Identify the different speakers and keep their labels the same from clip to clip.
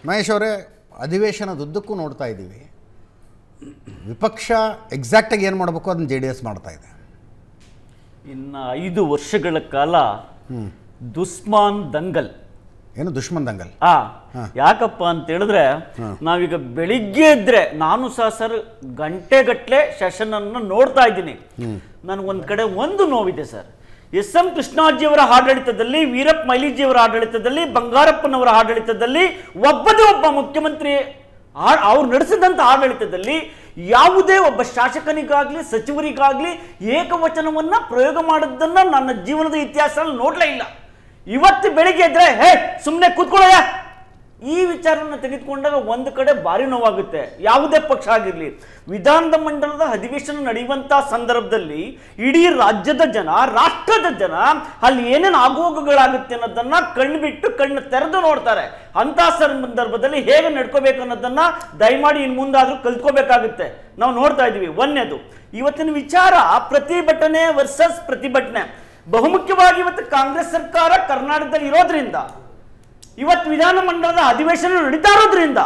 Speaker 1: ಮಹೇಶ್ ಅವರೇ ಅಧಿವೇಶನದುದ್ದಕ್ಕೂ ನೋಡ್ತಾ ಇದ್ದೀವಿ ವಿಪಕ್ಷ ಎಕ್ಸಾಕ್ಟಾಗಿ ಏನು ಮಾಡಬೇಕು ಅದನ್ನು ಜೆ ಡಿ ಎಸ್ ಮಾಡ್ತಾ ಇದೆ
Speaker 2: ಇನ್ನು ಐದು ವರ್ಷಗಳ ಕಾಲ ದುಸ್ಮಾನ್ ದಂಗಲ್
Speaker 1: ಏನು ದುಶ್ಮನ್ ದಂಗಲ್
Speaker 2: ಆ ಯಾಕಪ್ಪ ಅಂತ ಹೇಳಿದ್ರೆ ನಾವೀಗ ಬೆಳಿಗ್ಗೆ ಇದ್ರೆ ನಾನು ಸಹ ಸರ್ ಗಂಟೆಗಟ್ಲೆ ಸೆಷನ್ ಅನ್ನು ನೋಡ್ತಾ ಇದ್ದೀನಿ ನನಗೊಂದ್ ಕಡೆ ಒಂದು ನೋವಿದೆ ಸರ್ ಎಸ್ ಎಂ ಕೃಷ್ಣಾಜಿಯವರ ಆಡಳಿತದಲ್ಲಿ ವೀರಪ್ಪ ಮೈಲಿಜಿಯವರ ಆಡಳಿತದಲ್ಲಿ ಬಂಗಾರಪ್ಪನವರ ಆಡಳಿತದಲ್ಲಿ ಒಬ್ಬದೇ ಒಬ್ಬ ಮುಖ್ಯಮಂತ್ರಿ ಆ- ಅವ್ರು ನಡೆಸಿದಂಥ ಆಡಳಿತದಲ್ಲಿ ಯಾವುದೇ ಒಬ್ಬ ಶಾಸಕನಿಗಾಗ್ಲಿ ಸಚಿವರಿಗಾಗ್ಲಿ ಏಕವಚನವನ್ನ ಪ್ರಯೋಗ ಮಾಡಿದ್ದನ್ನ ನನ್ನ ಜೀವನದ ಇತಿಹಾಸದಲ್ಲಿ ನೋಡ್ಲೇ ಇಲ್ಲ ಇವತ್ತು ಬೆಳಿಗ್ಗೆ ಇದ್ರೆ ಹೇ ಸುಮ್ಮನೆ ಕೂತ್ಕೊಳ್ಳಯ್ಯ ಈ ವಿಚಾರವನ್ನು ತೆಗೆದುಕೊಂಡಾಗ ಒಂದು ಕಡೆ ಭಾರಿ ನೋವಾಗುತ್ತೆ ಯಾವುದೇ ಪಕ್ಷ ಆಗಿರಲಿ ವಿಧಾನದ ಮಂಡಲದ ಅಧಿವೇಶನ ನಡೆಯುವಂತ ಸಂದರ್ಭದಲ್ಲಿ ಇಡೀ ರಾಜ್ಯದ ಜನ ರಾಷ್ಟ್ರದ ಜನ ಅಲ್ಲಿ ಏನೇನು ಆಗೋಗುಗಳಾಗುತ್ತೆ ಅನ್ನೋದನ್ನ ಕಣ್ಣು ಬಿಟ್ಟು ಕಣ್ಣು ತೆರೆದು ನೋಡ್ತಾರೆ ಅಂತ ಸಂದರ್ಭದಲ್ಲಿ ಹೇಗೆ ನಡ್ಕೋಬೇಕು ಅನ್ನೋದನ್ನ ದಯಮಾಡಿ ಇನ್ನು ಮುಂದಾದ್ರೂ ಕಲ್ತ್ಕೋಬೇಕಾಗುತ್ತೆ ನಾವು ನೋಡ್ತಾ ಇದೀವಿ ಒಂದನೇದು ಇವತ್ತಿನ ವಿಚಾರ ಪ್ರತಿಭಟನೆ ವರ್ಸಸ್ ಪ್ರತಿಭಟನೆ ಬಹುಮುಖ್ಯವಾಗಿ ಇವತ್ತು ಕಾಂಗ್ರೆಸ್ ಸರ್ಕಾರ ಕರ್ನಾಟಕದಲ್ಲಿ ಇರೋದ್ರಿಂದ ಇವತ್ತು ವಿಧಾನಮಂಡಲದ ಅಧಿವೇಶನ ನಡೀತಾ ಇರೋದ್ರಿಂದ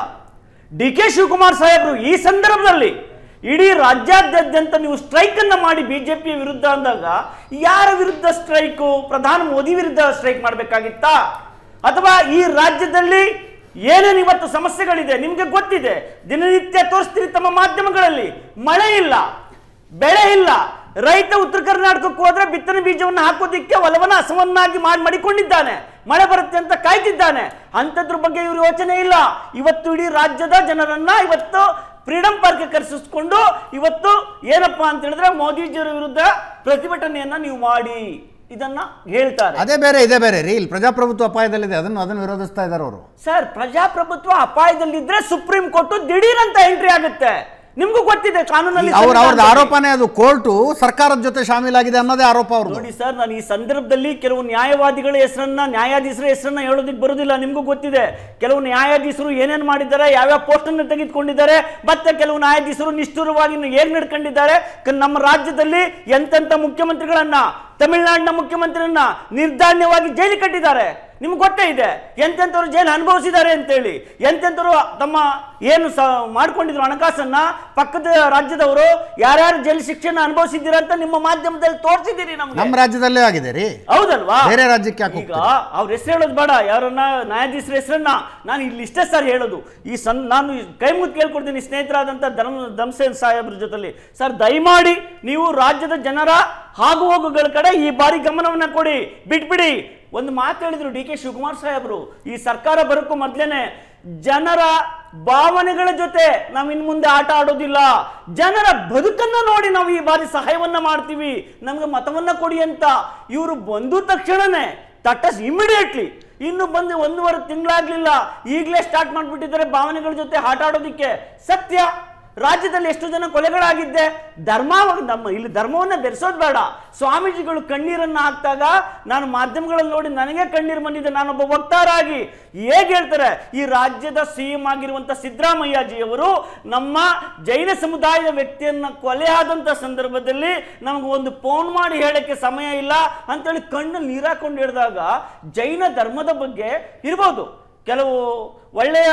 Speaker 2: ಡಿ ಕೆ ಶಿವಕುಮಾರ್ ಸಾಹೇಬರು ಈ ಸಂದರ್ಭದಲ್ಲಿ ಇಡೀ ರಾಜ್ಯಾದ್ಯಂತ ನೀವು ಸ್ಟ್ರೈಕ್ ಅನ್ನ ಮಾಡಿ ಬಿಜೆಪಿ ವಿರುದ್ಧ ಅಂದಾಗ ಯಾರ ವಿರುದ್ಧ ಸ್ಟ್ರೈಕು ಪ್ರಧಾನಿ ಮೋದಿ ವಿರುದ್ಧ ಸ್ಟ್ರೈಕ್ ಮಾಡಬೇಕಾಗಿತ್ತಾ ಅಥವಾ ಈ ರಾಜ್ಯದಲ್ಲಿ ಏನೇನು ಇವತ್ತು ಸಮಸ್ಯೆಗಳಿದೆ ನಿಮ್ಗೆ ಗೊತ್ತಿದೆ ದಿನನಿತ್ಯ ತೋರಿಸ್ತೀರಿ ತಮ್ಮ ಮಾಧ್ಯಮಗಳಲ್ಲಿ ಮಳೆ ಇಲ್ಲ ಬೆಳೆ ಇಲ್ಲ ರೈತ ಉತ್ತರ ಕರ್ನಾಟಕಕ್ಕೆ ಹೋದ್ರೆ ಬಿತ್ತನೆ ಬೀಜವನ್ನು ಹಾಕೋದಿಕ್ಕೆ ಹೊಲವನ್ನ ಹಸವನ್ನಾಗಿ ಮಾಡಿ ಮಾಡಿಕೊಂಡಿದ್ದಾನೆ ಮಳೆ ಬರುತ್ತೆ ಅಂತ ಕಾಯ್ತಿದ್ದಾನೆ ಅಂಥದ್ರ ಬಗ್ಗೆ ಇವ್ರ ಯೋಚನೆ ಇಲ್ಲ ಇವತ್ತು ಇಡೀ ರಾಜ್ಯದ ಜನರನ್ನ ಇವತ್ತು ಫ್ರೀಡಂ ಪಾರ್ಕ್ ಕರೆಸಿಸ್ಕೊಂಡು ಇವತ್ತು ಏನಪ್ಪಾ ಅಂತ ಹೇಳಿದ್ರೆ ಮೋದಿಜಿಯವರ ವಿರುದ್ಧ ಪ್ರತಿಭಟನೆಯನ್ನ ನೀವು ಮಾಡಿ ಇದನ್ನ ಹೇಳ್ತಾರೆ
Speaker 1: ಅದೇ ಬೇರೆ ಇದೇ ಬೇರೆ ರೀ ಇಲ್ಲಿ ಪ್ರಜಾಪ್ರಭುತ್ವ ಅಪಾಯದಲ್ಲಿದೆ ಅದನ್ನು ಅದನ್ನು ವಿರೋಧಿಸ್ತಾ ಇದ್ದಾರೆ ಅವರು
Speaker 2: ಸರ್ ಪ್ರಜಾಪ್ರಭುತ್ವ ಅಪಾಯದಲ್ಲಿದ್ರೆ ಸುಪ್ರೀಂ ಕೋರ್ಟ್ ದಿಢೀರ್ ಅಂತ ಎಂಟ್ರಿ ಆಗುತ್ತೆ ನಿಮ್ಗೂ ಗೊತ್ತಿದೆ ಕಾನೂನಲ್ಲಿ
Speaker 1: ಅವ್ರ ಅವ್ರದ್ದು
Speaker 2: ಸಂವಿಧಾನದಲ್ಲಿ.
Speaker 1: ಆರೋಪನೇ ಅದು ಕೋರ್ಟು ಸರ್ಕಾರದ ಜೊತೆ ಶಾಮೀಲಾಗಿದೆ ಅನ್ನೋದೇ ಆರೋಪ ಅವ್ರದ್ದು
Speaker 2: ನೋಡಿ ಸರ್ ನಾನು ಈ ಸಂದರ್ಭದಲ್ಲಿ ಕೆಲವು ನ್ಯಾಯವಾದಿಗಳ ಹೆಸರನ್ನ ನ್ಯಾಯಾಧೀಶರ ಹೆಸರನ್ನ ಹೇಳೋದಕ್ಕೆ ಬರುದಿಲ್ಲ ನಿಮಗೂ ಗೊತ್ತಿದೆ ಕೆಲವು ನ್ಯಾಯಾಧೀಶರು ಏನೇನ್ ಮಾಡಿದ್ದಾರೆ ಯಾವ್ಯಾವ ಪೋಸ್ಟ್ ಅನ್ನು ತೆಗೆದುಕೊಂಡಿದ್ದಾರೆ ಮತ್ತೆ ಕೆಲವು ನ್ಯಾಯಾಧೀಶರು ನಿಷ್ಠುರವಾಗಿ ಹೇಗ್ ನಡ್ಕೊಂಡಿದ್ದಾರೆ ಕ- ನಮ್ಮ ರಾಜ್ಯದಲ್ಲಿ ಎಂತೆಂತ ಮುಖ್ಯಮಂತ್ರಿಗಳನ್ನ ತಮಿಳುನಾಡಿನ ಮುಖ್ಯಮಂತ್ರಿಯನ್ನ ನಿರ್ದಾಣ್ಯವಾಗಿ ಜೈಲಿಗೆ ಕಟ್ಟಿದ್ದಾರೆ ನಿಮ್ಗೆ ಗೊತ್ತೇ ಇದೆ ಎಂತೆಂಥವ್ರು ಜೈಲು ಅನುಭವಿಸಿದ್ದಾರೆ ಅಂತೇಳಿ ಎಂತೆಂಥವ್ರು ತಮ್ಮ ಏನು ಸ ಮಾಡ್ಕೊಂಡಿದ್ರು ಹಣಕಾಸನ್ನ ಪಕ್ಕದ ರಾಜ್ಯದವರು ಯಾರ್ಯಾರು ಜೈಲು ಶಿಕ್ಷೆನ ಅನುಭವಿಸಿದ್ದೀರಾ ಅಂತ ನಿಮ್ಮ ಮಾಧ್ಯಮದಲ್ಲಿ ತೋರಿಸಿದ್ದೀರಿ ನಮ್ಗೆ
Speaker 1: ನಮ್ಮ ರಾಜ್ಯದಲ್ಲೇ ಆಗಿದೆ ರೀ
Speaker 2: ಹೌದಲ್ವಾ
Speaker 1: ಬೇರೆ ರಾಜ್ಯಕ್ಕೆ ಯಾಕೆ
Speaker 2: ಈಗ ಅವ್ರ ಹೆಸರು ಹೇಳೋದು ಬೇಡ ಯಾರನ್ನ ನ್ಯಾಯಾಧೀಶರ ಹೆಸರನ್ನ ನಾನು ಇಲ್ಲಿ ಇಷ್ಟೇ ಸರ್ ಹೇಳೋದು ಈ ಸನ್ ನಾನು ಈ ಕೈ ಮುದ್ದು ಕೇಳ್ಕೊಡ್ತೀನಿ ಸ್ನೇಹಿತರಾದಂಥ ಧರ್ಮ ಧಮ್ಸೇನ್ ಸಾಹೇಬ್ರ ಜೊತೆಲಿ ಸರ್ ದಯಮಾಡಿ ನೀವು ರಾಜ್ಯದ ಜನರ ಆಗು ಹೋಗುಗಳ ಕಡೆ ಈ ಬಾರಿ ಗಮನವನ್ನ ಕೊಡಿ ಬಿಟ್ಬಿಡಿ ಒಂದು ಮಾತು ಹೇಳಿದ್ರು ಡಿ ಕೆ ಶಿವಕುಮಾರ್ ಸಾಹೇಬರು ಈ ಸರ್ಕಾರ ಬರೋಕ್ಕೂ ಮೊದ್ಲೇನೆ ಜನರ ಭಾವನೆಗಳ ಜೊತೆ ನಾವು ಇನ್ ಮುಂದೆ ಆಟ ಆಡೋದಿಲ್ಲ ಜನರ ಬದುಕನ್ನ ನೋಡಿ ನಾವು ಈ ಬಾರಿ ಸಹಾಯವನ್ನ ಮಾಡ್ತೀವಿ ನಮ್ಗೆ ಮತವನ್ನ ಕೊಡಿ ಅಂತ ಇವರು ಬಂದ ತಕ್ಷಣನೇ ತಟಸ್ ಇಮಿಡಿಯೇಟ್ಲಿ ಇನ್ನು ಬಂದು ಒಂದೂವರೆ ತಿಂಗಳಾಗ್ಲಿಲ್ಲ ಈಗಲೇ ಸ್ಟಾರ್ಟ್ ಮಾಡ್ಬಿಟ್ಟಿದ್ದಾರೆ ಭಾವನೆಗಳ ಜೊತೆ ಆಟ ಆಡೋದಿಕ್ಕೆ ಸತ್ಯ ರಾಜ್ಯದಲ್ಲಿ ಎಷ್ಟು ಜನ ಕೊಲೆಗಳಾಗಿದ್ದೆ ಧರ್ಮ ನಮ್ಮ ಇಲ್ಲಿ ಧರ್ಮವನ್ನ ಬೆರೆಸೋದು ಬೇಡ ಸ್ವಾಮೀಜಿಗಳು ಕಣ್ಣೀರನ್ನ ಹಾಕ್ದಾಗ ನಾನು ಮಾಧ್ಯಮಗಳಲ್ಲಿ ನೋಡಿ ನನಗೆ ಕಣ್ಣೀರು ಬಂದಿದೆ ನಾನೊಬ್ಬ ವಕ್ತಾರಾಗಿ ಹೇಗೆ ಹೇಳ್ತಾರೆ ಈ ರಾಜ್ಯದ ಸಿ ಎಂ ಆಗಿರುವಂತ ಸಿದ್ದರಾಮಯ್ಯಜಿಯವರು ನಮ್ಮ ಜೈನ ಸಮುದಾಯದ ವ್ಯಕ್ತಿಯನ್ನ ಕೊಲೆ ಆದಂತ ಸಂದರ್ಭದಲ್ಲಿ ನಮಗೆ ಒಂದು ಫೋನ್ ಮಾಡಿ ಹೇಳಕ್ಕೆ ಸಮಯ ಇಲ್ಲ ಅಂತೇಳಿ ಕಣ್ಣು ನೀರಾಕೊಂಡು ಹಿಡಿದಾಗ ಜೈನ ಧರ್ಮದ ಬಗ್ಗೆ ಇರ್ಬೋದು ಕೆಲವು ಒಳ್ಳೆಯ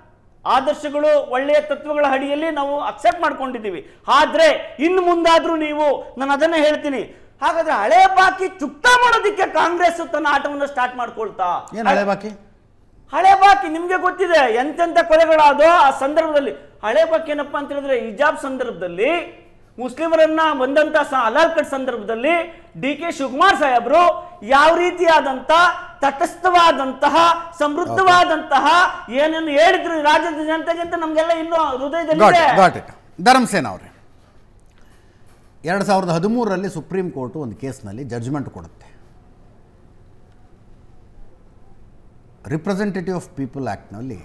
Speaker 2: ಆದರ್ಶಗಳು ಒಳ್ಳೆಯ ತತ್ವಗಳ ಅಡಿಯಲ್ಲಿ ನಾವು ಅಕ್ಸೆಪ್ಟ್ ಮಾಡ್ಕೊಂಡಿದ್ದೀವಿ ಆದ್ರೆ ಇನ್ನು ಮುಂದಾದ್ರೂ ನೀವು ನಾನು ಅದನ್ನೇ ಹೇಳ್ತೀನಿ ಹಾಗಾದ್ರೆ ಹಳೆ ಬಾಕಿ ಚುಕ್ತಾ ಮಾಡೋದಕ್ಕೆ ಕಾಂಗ್ರೆಸ್ ತನ್ನ ಆಟವನ್ನು ಸ್ಟಾರ್ಟ್ ಮಾಡ್ಕೊಳ್ತಾ
Speaker 1: ಏನು ಹಳೆ ಬಾಕಿ
Speaker 2: ಹಳೆ ಬಾಕಿ ನಿಮ್ಗೆ ಗೊತ್ತಿದೆ ಎಂತೆಂತ ಕೊಲೆಗಳಾದೋ ಆ ಸಂದರ್ಭದಲ್ಲಿ ಹಳೆ ಬಾಕಿ ಏನಪ್ಪಾ ಅಂತ ಹೇಳಿದ್ರೆ ಹಿಜಾಬ್ ಸಂದರ್ಭದಲ್ಲಿ ಮುಸ್ಲಿಮರನ್ನ ಬಂದಂತ ಸ- ಹಲಾಲ್ ಕಟ್ ಸಂದರ್ಭದಲ್ಲಿ ಡಿ ಕೆ ಶಿವಕುಮಾರ್ ಸಾಹೇಬರು ಯಾವ ರೀತಿಯಾದಂತ ತಟಸ್ಥವಾದಂತಹ ಸಮೃದ್ಧವಾದಂತಹ ಏನೇನು ಹೇಳಿದ್ರು ಈ ರಾಜ್ಯದ ಜನತೆಗೆ ಅಂತ ನಮ್ಗೆಲ್ಲ ಇನ್ನೂ
Speaker 1: ಗಾಟ್
Speaker 2: ಹೃದಯದಲ್ಲಿದೆ
Speaker 1: ಗಾಟ್ ಇಟ್ ಧರ್ಮಸೇನ ಅವರೇ ಎರಡು ಸಾವಿರದ ಹದಿಮೂರರಲ್ಲಿ ಸುಪ್ರೀಂ ಕೋರ್ಟು ಒಂದು ಕೇಸ್ನಲ್ಲಿ ಜಡ್ಜ್ಮೆಂಟ್ ಕೊಡುತ್ತೆ ರಿಪ್ರೆಸೆಂಟೇಟಿವ್ ಆಫ್ ಪೀಪಲ್ ಆ್ಯಕ್ಟ್ನಲ್ಲಿ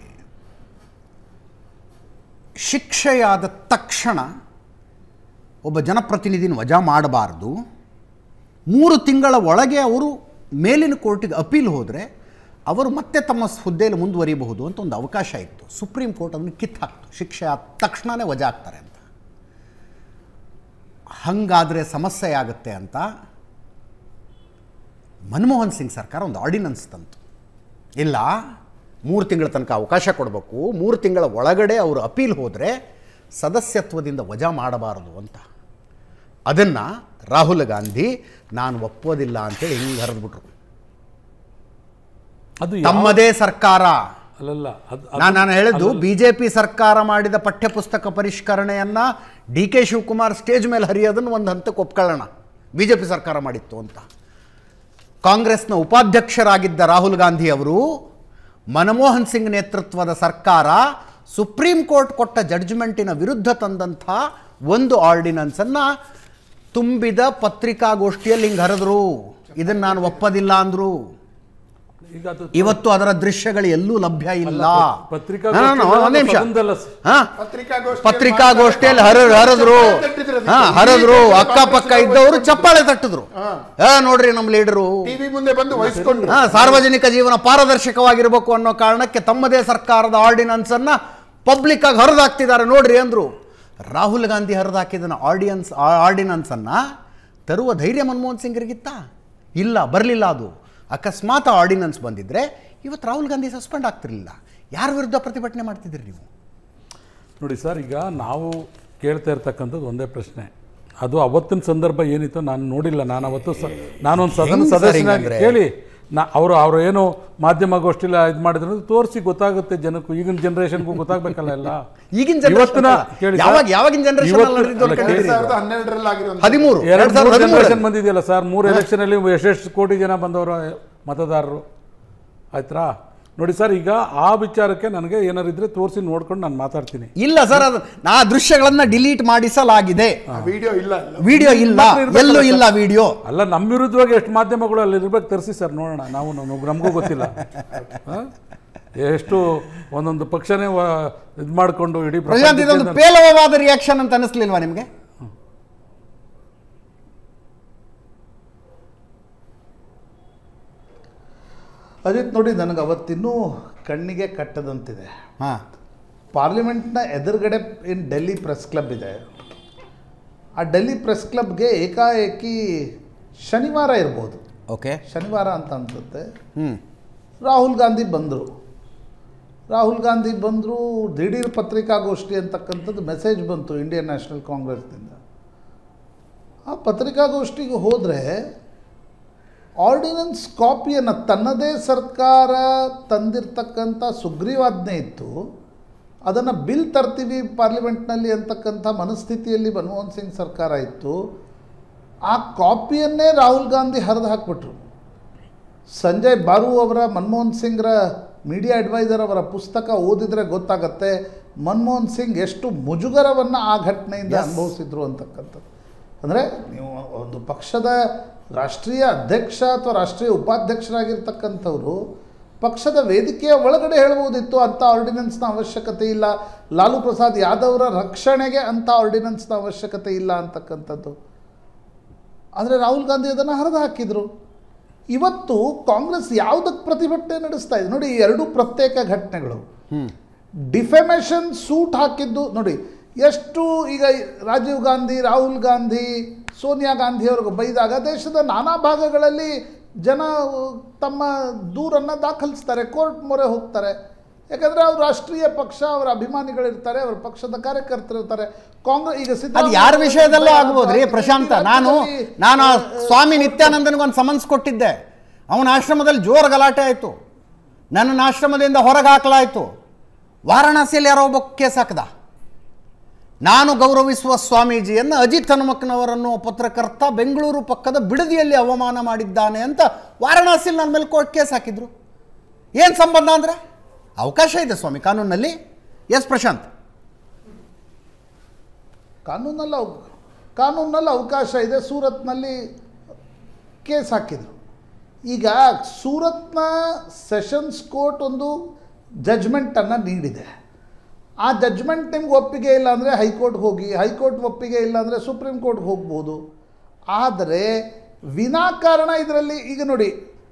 Speaker 1: ಶಿಕ್ಷೆಯಾದ ತಕ್ಷಣ ಒಬ್ಬ ಜನಪ್ರತಿನಿಧಿನ ವಜಾ ಮಾಡಬಾರ್ದು ಮೂರು ತಿಂಗಳ ಒಳಗೆ ಅವರು ಮೇಲಿನ ಕೋರ್ಟಿಗೆ ಅಪೀಲ್ ಹೋದರೆ ಅವರು ಮತ್ತೆ ತಮ್ಮ ಹುದ್ದೆಯಲ್ಲಿ ಮುಂದುವರಿಯಬಹುದು ಅಂತ ಒಂದು ಅವಕಾಶ ಇತ್ತು ಸುಪ್ರೀಂ ಕೋರ್ಟ್ ಅದನ್ನು ಕಿತ್ತಾಕ್ತು ಶಿಕ್ಷೆ ಆದ ತಕ್ಷಣವೇ ವಜಾ ಆಗ್ತಾರೆ ಅಂತ ಹಾಗಾದರೆ ಸಮಸ್ಯೆ ಆಗುತ್ತೆ ಅಂತ ಮನಮೋಹನ್ ಸಿಂಗ್ ಸರ್ಕಾರ ಒಂದು ಆರ್ಡಿನೆನ್ಸ್ ತಂತು ಇಲ್ಲ ಮೂರು ತಿಂಗಳ ತನಕ ಅವಕಾಶ ಕೊಡಬೇಕು ಮೂರು ತಿಂಗಳ ಒಳಗಡೆ ಅವರು ಅಪೀಲ್ ಹೋದರೆ ಸದಸ್ಯತ್ವದಿಂದ ವಜಾ ಮಾಡಬಾರದು ಅಂತ ಅದನ್ನು ರಾಹುಲ್ ಗಾಂಧಿ ನಾನು ಒಪ್ಪೋದಿಲ್ಲ ಅಂತೇಳಿ ಹಿಂಗೆ ಹರಿದ್ಬಿಟ್ರು
Speaker 3: ಅದು ಯಾವ-
Speaker 1: ತಮ್ಮದೇ ಸರ್ಕಾರ
Speaker 3: ಅಲ್ಲಲ್ಲ ಅದು
Speaker 1: ನಾನು ನಾನು ಹೇಳಿದ್ದು ಬಿ ಜೆ ಪಿ ಸರ್ಕಾರ ಮಾಡಿದ ಪಠ್ಯಪುಸ್ತಕ ಪರಿಷ್ಕರಣೆಯನ್ನು ಡಿ ಕೆ ಶಿವಕುಮಾರ್ ಸ್ಟೇಜ್ ಮೇಲೆ ಹರಿಯೋದನ್ನು ಒಂದು ಹಂತಕ್ಕೆ ಒಪ್ಕೊಳ್ಳೋಣ ಬಿ ಜೆ ಪಿ ಸರ್ಕಾರ ಮಾಡಿತ್ತು ಅಂತ ಕಾಂಗ್ರೆಸ್ನ ಉಪಾಧ್ಯಕ್ಷರಾಗಿದ್ದ ರಾಹುಲ್ ಗಾಂಧಿ ಅವರು ಮನಮೋಹನ್ ಸಿಂಗ್ ನೇತೃತ್ವದ ಸರ್ಕಾರ ಸುಪ್ರೀಂ ಕೋರ್ಟ್ ಕೊಟ್ಟ ಜಡ್ಜ್ಮೆಂಟಿನ ವಿರುದ್ಧ ತಂದಂಥ ಒಂದು ಆರ್ಡಿನೆನ್ಸನ್ನು ತುಂಬಿದ ಪತ್ರಿಕಾಗೋಷ್ಠಿಯಲ್ಲಿ ಹಿಂಗೆ ಹರಿದ್ರು ಇದನ್ನು ನಾನು ಒಪ್ಪದಿಲ್ಲ ಅಂದರು
Speaker 3: ಈಗ ಅದು
Speaker 1: ಇವತ್ತು ಅದರ ದೃಶ್ಯಗಳು ಎಲ್ಲೂ ಲಭ್ಯ ಇಲ್ಲ
Speaker 3: ಪತ್ರಿಕಾಗೋಷ್ಠಿ
Speaker 1: ನಾನು- ನಾನು- ಒಂದ್ ನಿಮಿಷ
Speaker 3: ಸದನದಲ್ಲ ಸರ್.
Speaker 1: ಹಾ?
Speaker 4: ಪತ್ರಿಕಾಗೋಷ್ಠಿ
Speaker 1: ಪತ್ರಿಕಾಗೋಷ್ಠಿಯಲ್ಲಿ ಹರ ಹರಿದ್ರು ಹಾ ಹರಿದ್ರು ಅಕ್ಕಪಕ್ಕ ಇದ್ದವರು ಚಪ್ಪಾಳೆ ತಟ್ಟಿದ್ರು ಹಾ ನೋಡ್ರಿ ನಮ್ಮ ಲೀಡರು
Speaker 4: ಟಿವಿ ಮುಂದೆ ಬಂದು ವಹಿಸ್ಕೊಂಡ್ರು
Speaker 1: ಹಾ ಸಾರ್ವಜನಿಕ ಜೀವನ ಪಾರದರ್ಶಕವಾಗಿರಬೇಕು ಅನ್ನೋ ಕಾರಣಕ್ಕೆ ತಮ್ಮದೇ ಸರ್ಕಾರದ ಆರ್ಡಿನೆನ್ಸ್ ಅನ್ನ ಪಬ್ಲಿಕ್ ಆಗಿ ಹರಿದಾಕ್ತಿದ್ದಾರೆ ನೋಡ್ರಿ ಅಂದ್ರು ರಾಹುಲ್ ಗಾಂಧಿ ಹರಿದಾಕಿದ ಆರ್ಡಿಯನ್ಸ್ ಆರ್ಡಿನೆನ್ಸ್ ಅನ್ನ ತರುವ ಧೈರ್ಯ ಮನಮೋಹನ್ ಸಿಂಗ್ರಿಗಿತ್ತಾ ಇಲ್ಲ ಬರಲಿಲ್ಲ ಅದು ಅಕಸ್ಮಾತ್ ಆರ್ಡಿನೆನ್ಸ್ ಬಂದಿದ್ರೆ ಇವತ್ತು ರಾಹುಲ್ ಗಾಂಧಿ ಸಸ್ಪೆಂಡ್ ಆಗ್ತಿರ್ಲಿಲ್ಲ ಯಾರ ವಿರುದ್ಧ ಪ್ರತಿಭಟನೆ ಮಾಡ್ತಿದ್ರಿ ನೀವು
Speaker 3: ನೋಡಿ ಸರ್ ಈಗ ನಾವು ಕೇಳ್ತಾ ಇರ್ತಕ್ಕಂಥದ್ದು ಒಂದೇ ಪ್ರಶ್ನೆ ಅದು ಅವತ್ತಿನ ಸಂದರ್ಭ ಏನಿತ್ತು ನಾನು ನೋಡಿಲ್ಲ ನಾನು ಅವತ್ತು ಸ ನಾನೊಂದು ಸದನ
Speaker 1: ಹೆಂಗ್ ಸರ್
Speaker 3: ಸದಸ್ಯನಾಗಿ
Speaker 1: ಹಿಂಗಂದ್ರೆ?
Speaker 3: ಕೇಳಿ ನಾ ಅವರು ಅವರು ಏನು ಮಾಧ್ಯಮಗೋಷ್ಠಿಲಿ ಇದು ಮಾಡಿದ್ರು ತೋರಿಸಿ ಗೊತ್ತಾಗುತ್ತೆ ಜನಕ್ಕೂ ಈಗಿನ ಜನರೇಷನ್ಗೂ ಗೊತ್ತಾಗಬೇಕಲ್ಲ ಎಲ್ಲ
Speaker 1: ಈಗಿನ generation
Speaker 3: ಇವತ್ತಿನ
Speaker 1: ಅಲ್ಲ.
Speaker 3: ಕೇಳಿ ಸರ್,
Speaker 1: ಯಾವಾಗ- ಯಾವಾಗಿನ generation
Speaker 3: ಇವತ್ತು-
Speaker 1: ಅಲ್ಲಿ ನಡೆದಿದ್ದು
Speaker 3: ಅಲ್ಲ,
Speaker 1: ಅಂತ
Speaker 3: ಕೇಳಿ
Speaker 4: ಎರಡ್
Speaker 1: ಕೇಳಿರಿ.
Speaker 4: ಸಾವಿರದ ಹನ್ನೆರಡರಲ್ಲಿ ಆಗಿರುವಂತ
Speaker 1: ಹದಿಮೂರು
Speaker 3: ಎರಡು
Speaker 1: ಎರಡ್ ಸಾವಿರದ
Speaker 3: ಜನರೇಷನ್
Speaker 1: ಹದಿಮೂರರಲ್ಲಿ.
Speaker 3: ಬಂದಿದೆಯಲ್ಲ ಸರ್ ಮೂರು ಎಲೆಕ್ಷನ್ ಅಲ್ಲಿ ಎಷ್ಟೆಷ್ಟು ಕೋಟಿ ಜನ ಬಂದವರು ಮತದಾರರು ಆಯ್ತಾ ನೋಡಿ ಸರ್ ಈಗ ಆ ವಿಚಾರಕ್ಕೆ ನನಗೆ ಏನಾರು ಇದ್ರೆ ತೋರಿಸಿ ನೋಡ್ಕೊಂಡು ನಾನು ಮಾತಾಡ್ತೀನಿ
Speaker 1: ಇಲ್ಲ ಸರ್ ಅದು ಆ ದೃಶ್ಯಗಳನ್ನ ಡಿಲೀಟ್ ಮಾಡಿಸಲಾಗಿದೆ
Speaker 4: ವಿಡಿಯೋ ಇಲ್ಲ ಇಲ್ಲ
Speaker 1: ವಿಡಿಯೋ ಇಲ್ಲ ಎಲ್ಲೂ ಇಲ್ಲ ವಿಡಿಯೋ
Speaker 3: ಅಲ್ಲ ನಮ್ಮ ವಿರುದ್ಧವಾಗಿ ಎಷ್ಟು ಮಾಧ್ಯಮಗಳು ಅಲ್ಲಿ ಇರ್ಬೇಕು ತರಿಸಿ ಸರ್ ನೋಡೋಣ ನಾವು ನಾವು- ನಮಗೂ ಗೊತ್ತಿಲ್ಲ ಆ? ಎಷ್ಟು ಒಂದೊಂದು ಪಕ್ಷನೇ ಇದು ಮಾಡಿಕೊಂಡು ಇಡೀ
Speaker 1: ಪ್ರಶಾಂತ್ ಇದೊಂದು
Speaker 3: ಪ್ರಪಂಚಕ್ಕೆ
Speaker 1: ಪೇಲವವಾದ ರಿಯಾಕ್ಷನ್ ಅಂತ ಅನಿಸ್ಲಿಲ್ವಾ ನಿಮಗೆ
Speaker 5: ಅಜಿತ್ ನೋಡಿ ನನಗೆ ಅವತ್ತಿನ್ನೂ ಕಣ್ಣಿಗೆ ಕಟ್ಟದಂತಿದೆ
Speaker 1: ಹಾ
Speaker 5: ಪಾರ್ಲಿಮೆಂಟ್ನ ಎದುರುಗಡೆ ಏನು ಡೆಲ್ಲಿ ಪ್ರೆಸ್ ಕ್ಲಬ್ ಇದೆ ಆ ಡೆಲ್ಲಿ ಪ್ರೆಸ್ ಕ್ಲಬ್ಗೆ ಏಕಾಏಕಿ ಶನಿವಾರ ಇರ್ಬೋದು
Speaker 1: ಓಕೆ
Speaker 5: ಶನಿವಾರ ಅಂತ ಅನ್ಸುತ್ತೆ
Speaker 1: ಹ್ಮ್
Speaker 5: ರಾಹುಲ್ ಗಾಂಧಿ ಬಂದರು ರಾಹುಲ್ ಗಾಂಧಿ ಬಂದರು ದಿಢೀರ್ ಪತ್ರಿಕಾಗೋಷ್ಠಿ ಅಂತಕ್ಕಂಥದ್ದು ಮೆಸೇಜ್ ಬಂತು ಇಂಡಿಯನ್ ನ್ಯಾಷನಲ್ ಕಾಂಗ್ರೆಸ್ನಿಂದ ಆ ಪತ್ರಿಕಾಗೋಷ್ಠಿಗೆ ಹೋದರೆ ಆರ್ಡಿನೆನ್ಸ್ ಕಾಪಿಯನ್ನು ತನ್ನದೇ ಸರ್ಕಾರ ತಂದಿರ್ತಕ್ಕಂಥ ಸುಗ್ರೀವಾಜ್ಞೆ ಇತ್ತು ಅದನ್ನು ಬಿಲ್ ತರ್ತೀವಿ ಪಾರ್ಲಿಮೆಂಟ್ನಲ್ಲಿ ಅಂತಕ್ಕಂಥ ಮನಸ್ಥಿತಿಯಲ್ಲಿ ಮನಮೋಹನ್ ಸಿಂಗ್ ಸರ್ಕಾರ ಇತ್ತು ಆ ಕಾಪಿಯನ್ನೇ ರಾಹುಲ್ ಗಾಂಧಿ ಹರಿದು ಹಾಕ್ಬಿಟ್ರು ಸಂಜಯ್ ಬಾರು ಅವರ ಮನಮೋಹನ್ ಸಿಂಗ್ರ ಮೀಡಿಯಾ ಅಡ್ವೈಸರ್ ಅವರ ಪುಸ್ತಕ ಓದಿದರೆ ಗೊತ್ತಾಗತ್ತೆ ಮನಮೋಹನ್ ಸಿಂಗ್ ಎಷ್ಟು ಮುಜುಗರವನ್ನು ಆ ಘಟನೆಯಿಂದ ಅನುಭವಿಸಿದ್ರು ಅಂತಕ್ಕಂಥದ್ದು ಅಂದರೆ ನೀವು ಒಂದು ಪಕ್ಷದ ರಾಷ್ಟ್ರೀಯ ಅಧ್ಯಕ್ಷ ಅಥವಾ ರಾಷ್ಟ್ರೀಯ ಉಪಾಧ್ಯಕ್ಷರಾಗಿರ್ತಕ್ಕಂಥವ್ರು ಪಕ್ಷದ ವೇದಿಕೆಯ ಒಳಗಡೆ ಹೇಳ್ಬೋದಿತ್ತು ಅಂಥ ಆರ್ಡಿನೆನ್ಸ್ನ ಅವಶ್ಯಕತೆ ಇಲ್ಲ ಲಾಲು ಪ್ರಸಾದ್ ಯಾದವ್ರ ರಕ್ಷಣೆಗೆ ಅಂಥ ಆರ್ಡಿನೆನ್ಸ್ನ ಅವಶ್ಯಕತೆ ಇಲ್ಲ ಅಂತಕ್ಕಂಥದ್ದು ಆದರೆ ರಾಹುಲ್ ಗಾಂಧಿ ಅದನ್ನು ಹರಿದು ಹಾಕಿದರು ಇವತ್ತು ಕಾಂಗ್ರೆಸ್ ಯಾವುದಕ್ಕೆ ಪ್ರತಿಭಟನೆ ನಡೆಸ್ತಾ ಇದೆ ನೋಡಿ ಈ ಎರಡು ಪ್ರತ್ಯೇಕ ಘಟನೆಗಳು ಡಿಫೆಮೇಷನ್ ಸೂಟ್ ಹಾಕಿದ್ದು ನೋಡಿ ಎಷ್ಟು ಈಗ ರಾಜೀವ್ ಗಾಂಧಿ ರಾಹುಲ್ ಗಾಂಧಿ ಸೋನಿಯಾ ಗಾಂಧಿ ಅವ್ರಿಗೆ ಬೈದಾಗ ದೇಶದ ನಾನಾ ಭಾಗಗಳಲ್ಲಿ ಜನ ತಮ್ಮ ದೂರನ್ನು ದಾಖಲಿಸ್ತಾರೆ ಕೋರ್ಟ್ ಮೊರೆ ಹೋಗ್ತಾರೆ ಯಾಕಂದ್ರೆ ಅವ್ರ ರಾಷ್ಟ್ರೀಯ ಪಕ್ಷ ಅವರ ಅಭಿಮಾನಿಗಳಿರ್ತಾರೆ ಅವರ ಪಕ್ಷದ ಕಾರ್ಯಕರ್ತರಿರ್ತಾರೆ ಕಾಂಗ್ರೆಸ್ ಈಗ
Speaker 1: ಅದು
Speaker 5: ಸಿದ್ದರಾಮಯ್ಯ
Speaker 1: ಯಾರ ವಿಷಯದಲ್ಲೂ
Speaker 5: ಅವರು
Speaker 1: ಆಗ್ಬೋದ್ರಿ
Speaker 5: ಈ
Speaker 1: ಪ್ರಶಾಂತ ನಾನು
Speaker 5: ರಾಜ್ಯದಲ್ಲಿ,
Speaker 1: ನಾನು ಆ
Speaker 5: ಆ,
Speaker 1: ಸ್ವಾಮಿ ನಿತ್ಯಾನಂದನಿಗೊಂದು ಸಮನ್ಸ್ ಕೊಟ್ಟಿದ್ದೆ ಅವನ ಆಶ್ರಮದಲ್ಲಿ ಜೋರು ಗಲಾಟೆ ಆಯಿತು ನನ್ನನ್ನು ಆಶ್ರಮದಿಂದ ಹೊರಗೆ ಹಾಕಲಾಯಿತು ವಾರಾಣಸಿಯಲ್ಲಿ ಯಾರೋ ಒಬ್ಬ ಕೇಸ್ ಹಾಕ್ದ ನಾನು ಗೌರವಿಸುವ ಸ್ವಾಮೀಜಿಯನ್ನು ಅಜಿತ್ ಹನುಮಕ್ಕನವರನ್ನು ಪತ್ರಕರ್ತ ಬೆಂಗಳೂರು ಪಕ್ಕದ ಬಿಡದಿಯಲ್ಲಿ ಅವಮಾನ ಮಾಡಿದ್ದಾನೆ ಅಂತ ವಾರಾಣಸಿಯಲ್ಲಿ ನನ್ನ ಮೇಲೆ ಕೋರ್ಟ್ ಕೇಸ್ ಹಾಕಿದ್ರು ಏನು ಸಂಬಂಧ ಅಂದರೆ ಅವಕಾಶ ಇದೆ ಸ್ವಾಮಿ ಕಾನೂನಲ್ಲಿ ಎಸ್ ಪ್ರಶಾಂತ್
Speaker 5: ಕಾನೂನಲ್ಲಿ ಅವ ಕಾನೂನಲ್ಲಿ ಅವಕಾಶ ಇದೆ ಸೂರತ್ನಲ್ಲಿ ಕೇಸ್ ಹಾಕಿದರು ಈಗ ಸೂರತ್ನ ಸೆಷನ್ಸ್ ಕೋರ್ಟ್ ಒಂದು ಜಜ್ಮೆಂಟನ್ನು ನೀಡಿದೆ ಆ ಜಜ್ಮೆಂಟ್ ನಿಮ್ಗೆ ಒಪ್ಪಿಗೆ ಇಲ್ಲ ಅಂದರೆ ಹೈಕೋರ್ಟ್ಗೆ ಹೋಗಿ ಹೈಕೋರ್ಟ್ ಒಪ್ಪಿಗೆ ಇಲ್ಲ ಅಂದರೆ ಸುಪ್ರೀಂ ಕೋರ್ಟ್ಗೆ ಹೋಗ್ಬೋದು ಆದರೆ ವಿನಾಕಾರಣ ಇದರಲ್ಲಿ ಈಗ ನೋಡಿ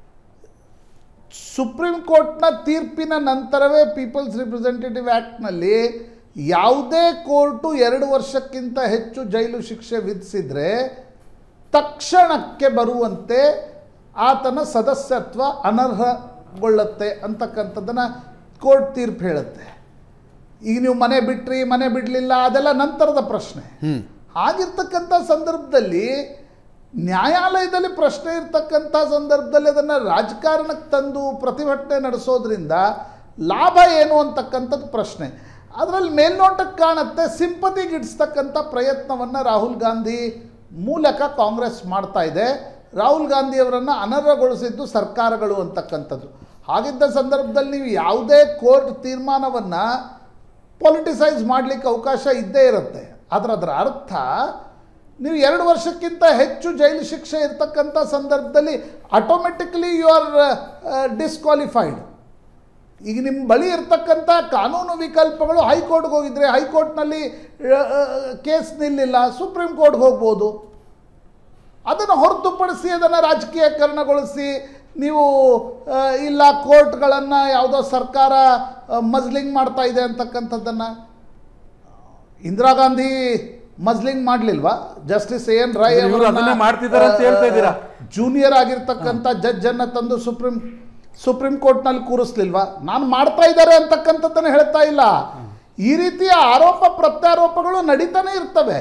Speaker 5: ಸುಪ್ರೀಂ ಕೋರ್ಟ್ನ ತೀರ್ಪಿನ ನಂತರವೇ ಪೀಪಲ್ಸ್ ರಿಪ್ರೆಸೆಂಟೇಟಿವ್ ಆ್ಯಕ್ಟ್ನಲ್ಲಿ ಯಾವುದೇ ಕೋರ್ಟು ಎರಡು ವರ್ಷಕ್ಕಿಂತ ಹೆಚ್ಚು ಜೈಲು ಶಿಕ್ಷೆ ವಿಧಿಸಿದರೆ ತಕ್ಷಣಕ್ಕೆ ಬರುವಂತೆ ಆತನ ಸದಸ್ಯತ್ವ ಅನರ್ಹಗೊಳ್ಳುತ್ತೆ ಅಂತಕ್ಕಂಥದ್ದನ್ನು ಕೋರ್ಟ್ ತೀರ್ಪು ಹೇಳುತ್ತೆ ಈಗ ನೀವು ಮನೆ ಬಿಟ್ರಿ ಮನೆ ಬಿಡಲಿಲ್ಲ ಅದೆಲ್ಲ ನಂತರದ ಪ್ರಶ್ನೆ ಹಾಗಿರ್ತಕ್ಕಂಥ ಸಂದರ್ಭದಲ್ಲಿ ನ್ಯಾಯಾಲಯದಲ್ಲಿ ಪ್ರಶ್ನೆ ಇರ್ತಕ್ಕಂಥ ಸಂದರ್ಭದಲ್ಲಿ ಅದನ್ನು ರಾಜಕಾರಣಕ್ಕೆ ತಂದು ಪ್ರತಿಭಟನೆ ನಡೆಸೋದ್ರಿಂದ ಲಾಭ ಏನು ಅಂತಕ್ಕಂಥದ್ದು ಪ್ರಶ್ನೆ ಅದರಲ್ಲಿ ಮೇಲ್ನೋಟಕ್ಕೆ ಕಾಣುತ್ತೆ ಸಿಂಪತಿಗಿಡಿಸ್ತಕ್ಕಂಥ ಪ್ರಯತ್ನವನ್ನು ರಾಹುಲ್ ಗಾಂಧಿ ಮೂಲಕ ಕಾಂಗ್ರೆಸ್ ಮಾಡ್ತಾ ಇದೆ ರಾಹುಲ್ ಗಾಂಧಿಯವರನ್ನು ಅನರ್ಹಗೊಳಿಸಿದ್ದು ಸರ್ಕಾರಗಳು ಅಂತಕ್ಕಂಥದ್ದು ಹಾಗಿದ್ದ ಸಂದರ್ಭದಲ್ಲಿ ನೀವು ಯಾವುದೇ ಕೋರ್ಟ್ ತೀರ್ಮಾನವನ್ನು ಪೊಲಿಟಿಸೈಸ್ ಮಾಡಲಿಕ್ಕೆ ಅವಕಾಶ ಇದ್ದೇ ಇರುತ್ತೆ ಆದರೆ ಅದರ ಅರ್ಥ ನೀವು ಎರಡು ವರ್ಷಕ್ಕಿಂತ ಹೆಚ್ಚು ಜೈಲು ಶಿಕ್ಷೆ ಇರ್ತಕ್ಕಂಥ ಸಂದರ್ಭದಲ್ಲಿ ಆಟೋಮೆಟಿಕಲಿ ಯು ಆರ್ ಡಿಸ್ಕ್ವಾಲಿಫೈಡ್ ಈಗ ನಿಮ್ಮ ಬಳಿ ಇರ್ತಕ್ಕಂಥ ಕಾನೂನು ವಿಕಲ್ಪಗಳು ಹೈಕೋರ್ಟ್ಗೆ ಹೋಗಿದ್ರೆ ಹೈಕೋರ್ಟ್ನಲ್ಲಿ ಕೇಸ್ ನಿಲ್ಲಿಲ್ಲ ಸುಪ್ರೀಂ ಕೋರ್ಟ್ಗೆ ಹೋಗ್ಬೋದು ಅದನ್ನು ಹೊರತುಪಡಿಸಿ ಅದನ್ನು ರಾಜಕೀಯಕರಣಗೊಳಿಸಿ ನೀವು ಆ, ಇಲ್ಲ ಕೋರ್ಟ್ಗಳನ್ನು ಯಾವುದೋ ಸರ್ಕಾರ ಮಜ್ಲಿಂಗ್ ಮಾಡ್ತಾ ಇದೆ ಅಂತಕ್ಕಂಥದ್ದನ್ನು ಇಂದಿರಾ ಗಾಂಧಿ ಮಜ್ಲಿಂಗ್ ಮಾಡಲಿಲ್ವಾ ಜಸ್ಟಿಸ್ ಎ ಎನ್ ರೈ
Speaker 3: ಇವ್ರು ಅದನ್ನೇ ಮಾಡ್ತಿದ್ದಾರೆ ಅಂತ ಹೇಳ್ತಾ ಇದ್ದೀರಾ?
Speaker 5: ಜೂನಿಯರ್ ಆಗಿರ್ತಕ್ಕಂಥ ಜಡ್ಜನ್ನು ತಂದು ಸುಪ್ರೀಂ ಸುಪ್ರೀಂ ಕೋರ್ಟ್ನಲ್ಲಿ ಕೂರಿಸ್ಲಿಲ್ವಾ ನಾನು ಮಾಡ್ತಾ ಇದ್ದಾರೆ ಅಂತಕ್ಕಂಥದ್ದನ್ನು ಹೇಳ್ತಾ ಇಲ್ಲ ಈ ರೀತಿಯ ಆರೋಪ ಪ್ರತ್ಯಾರೋಪಗಳು ನಡೀತಾನೆ ಇರ್ತವೆ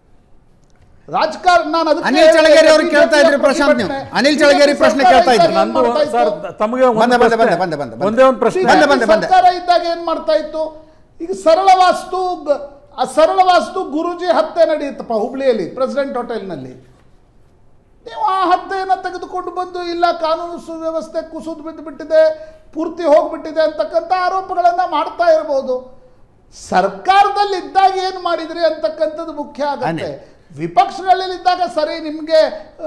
Speaker 5: ರಾಜಕಾರಣ ನಾನು ಅದಕ್ಕೆ
Speaker 1: ಅನಿಲ್ ಚಳಗೇರಿ ಅವರು
Speaker 5: BJP
Speaker 1: ಕೇಳ್ತಾ ಇದ್ರು ಪ್ರಶಾಂತ್ ನೀವು.
Speaker 5: ಪ್ರತಿಭಟನೆ.
Speaker 1: ಅನಿಲ್ ಚಳಗೇರಿ
Speaker 5: BJP
Speaker 1: ಪ್ರಶ್ನೆ
Speaker 5: ಸರ್ಕಾರ
Speaker 1: ಕೇಳ್ತಾ ಇದ್ರು.
Speaker 5: ಇದ್ದಾಗ ಏನ್
Speaker 3: ನಂದು
Speaker 5: ಮಾಡ್ತಾ
Speaker 3: ಸರ್
Speaker 5: ಇತ್ತು?
Speaker 3: ತಮಗೆ ಒಂದು
Speaker 1: ಬಂದೆ, ಬಂದೆ,
Speaker 3: ಪ್ರಶ್ನೆ.
Speaker 1: ಬಂದೆ, ಬಂದೆ, ಬಂದೆ.
Speaker 3: ಒಂದೇ ಒಂದು ಪ್ರಶ್ನೆ
Speaker 1: ಬಂದೆ, ಬಂದೆ, ಬಂದೆ.
Speaker 5: ಸರ್ಕಾರ ಇದ್ದಾಗ ಏನ್ ಮಾಡ್ತಾ ಇತ್ತು ಈಗ ಸರಳ ವಾಸ್ತು ಗ- ಆ ಸರಳ ವಾಸ್ತು ಗುರುಜಿ ಹತ್ಯೆ ನಡೆಯುತ್ತಪ್ಪ ಹುಬ್ಳಿಯಲ್ಲಿ ಪ್ರೆಸಿಡೆಂಟ್ ಹೋಟೆಲ್ನಲ್ಲಿ ನೀವು ಆ ಹತ್ಯೆಯನ್ನು ತೆಗೆದುಕೊಂಡು ಬಂದು ಇಲ್ಲ ಕಾನೂನು ಸುವ್ಯವಸ್ಥೆ ಕುಸಿದು ಬಿದ್ದು ಬಿಟ್ಟಿದೆ ಪೂರ್ತಿ ಹೋಗ್ಬಿಟ್ಟಿದೆ ಅಂತಕ್ಕಂಥ ಆರೋಪಗಳನ್ನು ಮಾಡ್ತಾ ಇರ್ಬೋದು ಸರ್ಕಾರದಲ್ಲಿ ಇದ್ದಾಗ ಏನು ಮಾಡಿದ್ರಿ ಅಂತಕ್ಕಂಥದ್ದು ಮುಖ್ಯ ಆಗುತ್ತೆ
Speaker 1: ಅನೇ.
Speaker 5: ವಿಪಕ್ಷಗಳಲ್ಲಿದ್ದಾಗ ಸರಿ ನಿಮಗೆ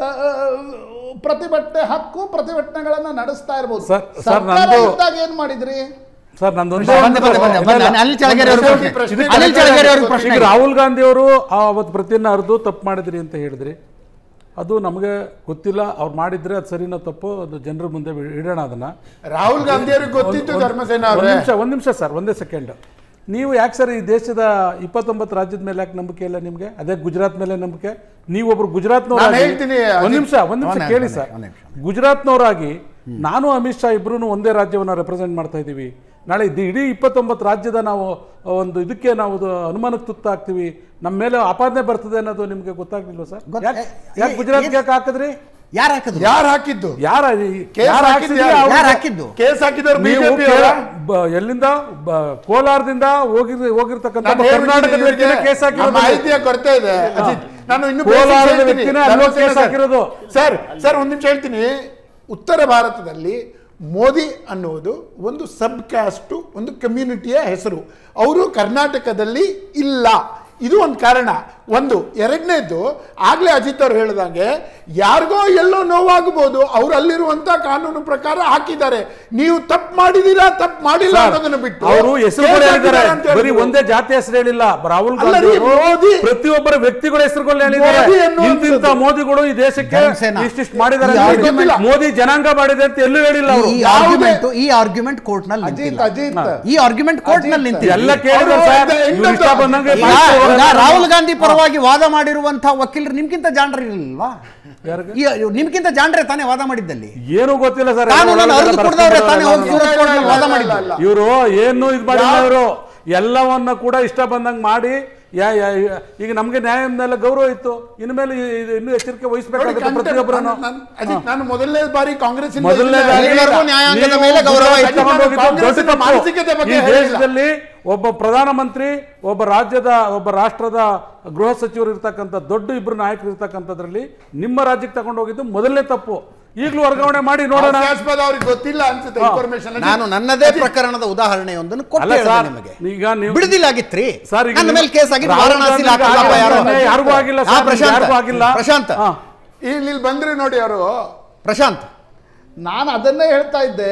Speaker 5: ಪ್ರತಿಭಟನೆ ಹಕ್ಕು ಪ್ರತಿಭಟನೆಗಳನ್ನು ನಡೆಸ್ತಾ ಇರ್ಬೋದು
Speaker 3: ಸರ್, ಸರ್,
Speaker 5: ಸರ್ಕಾರ
Speaker 3: ನಂದು-
Speaker 5: ಇದ್ದಾಗ ಏನು ಮಾಡಿದ್ರಿ
Speaker 3: ಸರ್ ನಂದೊಂದು
Speaker 1: ಬಂದೆ, ಬಂದೆ, ಬಂದೆ, ಬಂದೆ. ಅನಿಲ್ ಚಳಗೇರಿ ಅವ್ರ ಪ್ರಶ್ನೆ. ಅನಿಲ್ ಚಳಗೇರಿ ಅವ್ರ ಪ್ರಶ್ನೆ
Speaker 3: ಈಗ ರಾಹುಲ್ ಗಾಂಧಿ ಅವರು ಆ ಅವತ್ತು ಪ್ರತಿಯನ್ನ ಅರ್ದು ತಪ್ಪು ಮಾಡಿದ್ರಿ ಅಂತ ಹೇಳಿದ್ರಿ ಅದು ನಮಗೆ ಗೊತ್ತಿಲ್ಲ ಅವ್ರು ಮಾಡಿದ್ರೆ ಅದು ಸರಿನೋ ತಪ್ಪು ಅದು ಜನರ ಮುಂದೆ ಇಡೋಣ ಅದನ್ನ
Speaker 4: ರಾಹುಲ್ ಗಾಂಧಿ ಅವ್ರಿಗೆ ಗೊತ್ತಿತ್ತು ಧರ್ಮಸೇನ
Speaker 3: ಒಂದು
Speaker 4: ಅವರೇ
Speaker 3: ನಿಮಿಷ ಒಂದು ನಿಮಿಷ ಸರ್ ಒಂದೇ ಸೆಕೆಂಡ್ ನೀವು ಯಾಕೆ ಸರ್ ಈ ದೇಶದ ಇಪ್ಪತ್ತೊಂಬತ್ತು ರಾಜ್ಯದ ಮೇಲೆ ಯಾಕೆ ನಂಬಿಕೆ ಇಲ್ಲ ನಿಮಗೆ ಅದೇ ಗುಜರಾತ್ ಮೇಲೆ ನಂಬಿಕೆ ನೀವು ಒಬ್ರು ಗುಜರಾತ್ನವರಾಗಿ
Speaker 4: ನಾನು ಹೇಳ್ತೀನಿ,
Speaker 3: ಒಂದು
Speaker 4: ಅಜಿತ್.
Speaker 3: ನಿಮಿಷ ಒಂದು ನಿಮಿಷ
Speaker 1: ಒಂದೇ
Speaker 3: ಕೇಳಿ
Speaker 1: ನಿಮಿಷ,
Speaker 3: ಸರ್
Speaker 1: ಒಂದೇ ನಿಮಿಷ.
Speaker 3: ಗುಜರಾತ್ನವರಾಗಿ ನಾನು ಅಮಿತ್ ಶಾ ಇಬ್ರು ಒಂದೇ ರಾಜ್ಯವನ್ನು ರೆಪ್ರೆಸೆಂಟ್ ಮಾಡ್ತಾ ಇದ್ದೀವಿ ನಾಳೆ ಇದು ಇಡೀ ಇಪ್ಪತ್ತೊಂಬತ್ತು ರಾಜ್ಯದ ನಾವು ಒಂದು ಇದಕ್ಕೆ ನಾವು ಅದು ಅನುಮಾನಕ್ಕೆ ತುತ್ತಾಗ್ತೀವಿ ನಮ್ಮ ಮೇಲೆ ಆಪಾದನೆ ಬರ್ತದೆ ಅನ್ನೋದು ನಿಮಗೆ ಗೊತ್ತಾಗ್ಲಿಲ್ವ ಸರ್
Speaker 1: ಗೊತ್ತ-
Speaker 3: ಯಾಕೆ
Speaker 1: ಏ-
Speaker 3: ಯಾಕೆ
Speaker 1: ಏ-
Speaker 3: ಗುಜರಾತ್ಗೆ ಯಾಕೆ ಹಾಕಿದ್ರಿ
Speaker 1: ಯಾರು ಹಾಕಿದ್ರು
Speaker 4: ಯಾರು ಹಾಕಿದ್ದು
Speaker 3: ಯಾರ
Speaker 4: ಕೇಸ್
Speaker 3: ಯಾರು
Speaker 4: ಹಾಕಿದ್ದು
Speaker 3: ಹಾಕ್ಸಿದ್ರಿ
Speaker 4: ಯಾರು?
Speaker 3: ಅವ್ರಿಗೆ-
Speaker 1: ಯಾರು ಹಾಕಿದ್ದು
Speaker 4: ಕೇಸ್ ಹಾಕಿದವ್ರು
Speaker 3: ನೀವು
Speaker 4: ಬಿಜೆಪಿ
Speaker 3: ಕೇರ- ಬ- ಎಲ್ಲಿಂದ ಬ- ಕೋಲಾರದಿಂದ ಹೋಗಿ ಹೋಗಿರ್ತಕ್ಕಂಥ ಕರ್ನಾಟಕದ ವ್ಯಕ್ತಿನ ಕೇಸ್ ಹಾಕಿರೋದು
Speaker 4: ಮಾಹಿತಿಯ ಕೊರತೆ ಇದೆ ಅಜಿತ್ ನಾನು ಇನ್ನು
Speaker 3: ಕೋಲಾರದ
Speaker 4: basics ಹೇಳ್ತೀನಿ.
Speaker 3: ವ್ಯಕ್ತಿನೇ ಅಲ್ಲೋಗಿ
Speaker 4: ಧರ್ಮಸೇನ
Speaker 3: ಕೇಸ್
Speaker 4: ಸರ್.
Speaker 3: ಹಾಕಿರೋದು.
Speaker 4: ಸರ್ ಸರ್ ಒಂದು ನಿಮಿಷ ಹೇಳ್ತೀನಿ ಉತ್ತರ ಭಾರತದಲ್ಲಿ ಮೋದಿ ಅನ್ನುವುದು ಒಂದು ಸಬ್ ಕ್ಯಾಸ್ಟು ಒಂದು ಕಮ್ಯುನಿಟಿಯ ಹೆಸರು ಅವರು ಕರ್ನಾಟಕದಲ್ಲಿ ಇಲ್ಲ ಇದು ಒಂದು ಕಾರಣ ಒಂದು ಎರಡನೇದು ಆಗ್ಲೇ ಅಜಿತ್ ಅವ್ರು ಹೇಳಿದಂಗೆ ಯಾರಿಗೋ ಎಲ್ಲೋ ನೋವಾಗಬಹುದು ಅವ್ರು ಅಲ್ಲಿರುವಂತ ಕಾನೂನು ಪ್ರಕಾರ ಹಾಕಿದ್ದಾರೆ ನೀವು ತಪ್ಪು ಮಾಡಿದೀರಾ ತಪ್ಪು ಮಾಡಿಲ್ಲ ಅನ್ನೋದನ್ನ ಬಿಟ್ಟು
Speaker 3: ಅವರು ಹೆಸರು
Speaker 4: ಕೇಸ್
Speaker 3: ಹೇಳಿದ್ದಾರೆ
Speaker 4: ಹಾಕಿದ್ದಾರೆ ಅಂತ
Speaker 3: ಬರೀ
Speaker 4: ಹೇಳಿದ್ರು.
Speaker 3: ಒಂದೇ ಜಾತಿ ಹೆಸರು ಹೇಳಿಲ್ಲ ರಾಹುಲ್
Speaker 4: ಅಲ್ಲ
Speaker 3: ಗಾಂಧಿ
Speaker 4: ರೀ,
Speaker 3: ಅವರು
Speaker 4: ಮೋದಿ-
Speaker 3: ಪ್ರತಿಯೊಬ್ಬರ ವ್ಯಕ್ತಿಗಳ ಹೆಸರುಗಳು ಹೇಳಿದ್ದಾರೆ
Speaker 4: ಮೋದಿ ಅನ್ನುವಂಥದ್ದು-
Speaker 3: ಇಂತಿಂತ ಮೋದಿಗಳು ಈ ದೇಶಕ್ಕೆ
Speaker 1: ಧರ್ಮಸೇನ.
Speaker 3: ಇಷ್ಟಿಷ್ಟು ಮಾಡಿದ್ದಾರೆ
Speaker 1: ಈ
Speaker 3: ಅಂತ
Speaker 1: argument-
Speaker 3: ಗೊತ್ತಿಲ್ಲ. ಮೋದಿ ಜನಾಂಗ ಮಾಡಿದೆ ಅಂತ ಎಲ್ಲೂ ಹೇಳಿಲ್ಲ ಅವರು
Speaker 1: ಈ
Speaker 4: ಯಾವುದೇ-
Speaker 1: ಆರ್ಗ್ಯುಮೆಂಟ್ ಈ ಆರ್ಗ್ಯುಮೆಂಟ್ ಕೋರ್ಟ್ ನಲ್ಲಿ
Speaker 5: ಅಜಿತ್
Speaker 1: ನಿಂತಿಲ್ಲ
Speaker 5: ಅಜಿತ್
Speaker 1: ಈ ಆರ್ಗ್ಯುಮೆಂಟ್ ಕೋರ್ಟ್ ನಲ್ಲಿ
Speaker 5: ಅಜಿತ್.
Speaker 1: ನಿಂತಿಲ್ಲ
Speaker 3: ಎಲ್ಲ ಕೇಳಿದ್ರು
Speaker 4: ಅವರು
Speaker 3: ಸರ್
Speaker 4: ಎಂತ-
Speaker 3: ಇವ್ರು ಇಷ್ಟ ಬಂದಂಗೆ
Speaker 1: ಈಗ
Speaker 3: ಮಾಹಿತಿ
Speaker 1: ಈಗ
Speaker 3: ಕೊಡೋದು.
Speaker 1: ರಾಹುಲ್ ಗಾಂಧಿ ಪರವಾಗಿ ವಾದ ಮಾಡಿರುವಂತಹ ವಕೀಲರು ನಿಮ್ಗಿಂತ ಜಾಣರು ಇರಲಿಲ್ವಾ
Speaker 3: ಯಾರಿಗೆ?
Speaker 1: ಈ- ನಿಮ್ಗಿಂತ ಜಾಣರೆ ತಾನೇ ವಾದ ಮಾಡಿದ್ದಲ್ಲಿ
Speaker 3: ಏನೂ ಗೊತ್ತಿಲ್ಲ ಸರ್
Speaker 1: ಕಾನೂನನ್ನು ಅರಿದು ಕೊಡದವ್ರೆ ತಾನೇ ಹೋಗಿ ಸೂರತ್ ಕೋರ್ಟ್ ನಲ್ಲಿ ವಾದ ಮಾಡಿದ್ದು
Speaker 4: ಅಲ್ಲ.
Speaker 3: ಇವರು ಏನು ಇದು ಮಾಡಿಲ್ಲ
Speaker 4: ಯಾವ-
Speaker 3: ಇವರು ಎಲ್ಲವನ್ನ ಕೂಡ ಇಷ್ಟ ಬಂದಂಗೆ ಮಾಡಿ ಯಾ ಯಾ- ಯಾ- ಈಗ ನಮ್ಗೆ ನ್ಯಾಯ ಮೇಲೆ ಗೌರವ ಇತ್ತು ಇನ್ಮೇಲೆ ಇದು ಇನ್ನೂ ಎಚ್ಚರಿಕೆ
Speaker 4: ನೋಡಿ,
Speaker 3: ವಹಿಸಬೇಕಾಗುತ್ತೆ
Speaker 4: content-
Speaker 3: ಪ್ರತಿಯೊಬ್ಬರನ್ನು
Speaker 4: ನಾನು- ನಾನು- ಅಜಿತ್, ನಾನು ಮೊದಲನೇ ಬಾರಿ ಕಾಂಗ್ರೆಸ್
Speaker 3: ಮೊದಲನೇದಾಗಿ
Speaker 1: ಎಲ್ಲರಿಗೂ ನ್ಯಾಯಾಂಗದ
Speaker 3: ನೀವು
Speaker 1: ಮೇಲೆ ಗೌರವ
Speaker 3: ಗುಜರಾತ್
Speaker 1: ಇತ್ತು.
Speaker 3: ತಗೊಂಡೋಗಿದ್ದು ದೊಡ್ಡ
Speaker 4: ಕಾಂಗ್ರೆಸ್ಸಿನ
Speaker 3: ತಪ್ಪು.
Speaker 4: ಮಾನಸಿಕತೆ ಬಗ್ಗೆ
Speaker 3: ಈ
Speaker 4: ಹೇಳಿಲ್ಲ.
Speaker 3: ದೇಶದಲ್ಲಿ ಒಬ್ಬ ಪ್ರಧಾನಮಂತ್ರಿ ಒಬ್ಬ ರಾಜ್ಯದ ಒಬ್ಬ ರಾಷ್ಟ್ರದ ಗೃಹ ಸಚಿವರು ಇರ್ತಕ್ಕಂಥ ದೊಡ್ಡ ಇಬ್ರು ನಾಯಕರು ಇರ್ತಕ್ಕಂಥದ್ರಲ್ಲಿ ನಿಮ್ಮ ರಾಜ್ಯಕ್ಕೆ ತಗೊಂಡೋಗಿದ್ದು ಮೊದಲನೇ ತಪ್ಪು ಈಗಲೂ ವರ್ಗಾವಣೆ ಮಾಡಿ ನೋಡೋಣ
Speaker 4: ಹಾಸ್ಯಾಸ್ಪದ ಅವ್ರಿಗೆ ಗೊತ್ತಿಲ್ಲ ಅನ್ಸುತ್ತೆ ಇನ್ಫಾರ್ಮೇಶನ್
Speaker 1: ನಾನು ನನ್ನದೇ ಪ್ರಕರಣದ ಉದಾಹರಣೆಯೊಂದನ್ನು ಕೊಟ್ಟು
Speaker 3: ಅಲ್ಲ
Speaker 1: ಹೇಳಿದೆ
Speaker 3: ಸರ್,
Speaker 1: ನಿಮಗೆ
Speaker 3: ಈಗ ನೀವು-
Speaker 1: ಬಿಡುದಿಲ್ಲಾಗಿತ್ರಿ
Speaker 3: ಸರ್, ಈಗ
Speaker 1: ನನ್ನ
Speaker 3: ನೀವು-
Speaker 1: ಮೇಲೆ ಕೇಸ್ ಆಗಿದ್ದು
Speaker 3: ರಾಹುಲ್
Speaker 1: ವಾರಣಾಸಿಲಿ
Speaker 3: ಗಾಂಧಿ
Speaker 1: ಹಾಕಲ್ಲಪ್ಪ ಯಾರೋ
Speaker 3: ಆಗಿಲ್ಲ, ಯಾರಿಗೂ ಆಗಿಲ್ಲ
Speaker 1: ಹಾ,
Speaker 3: ಸರ್,
Speaker 1: ಪ್ರಶಾಂತ್
Speaker 3: ಯಾರಿಗೂ ಆಗಿಲ್ಲ.
Speaker 1: ಪ್ರಶಾಂತ್
Speaker 3: ಹಾ.
Speaker 4: ಇಲ್ಲಿ ಇಲ್ಲಿ ಬಂದ್ರೆ ನೋಡಿ ಅವರು
Speaker 1: ಪ್ರಶಾಂತ್
Speaker 5: ನಾನು ಅದನ್ನೇ ಹೇಳ್ತಾ ಇದ್ದೆ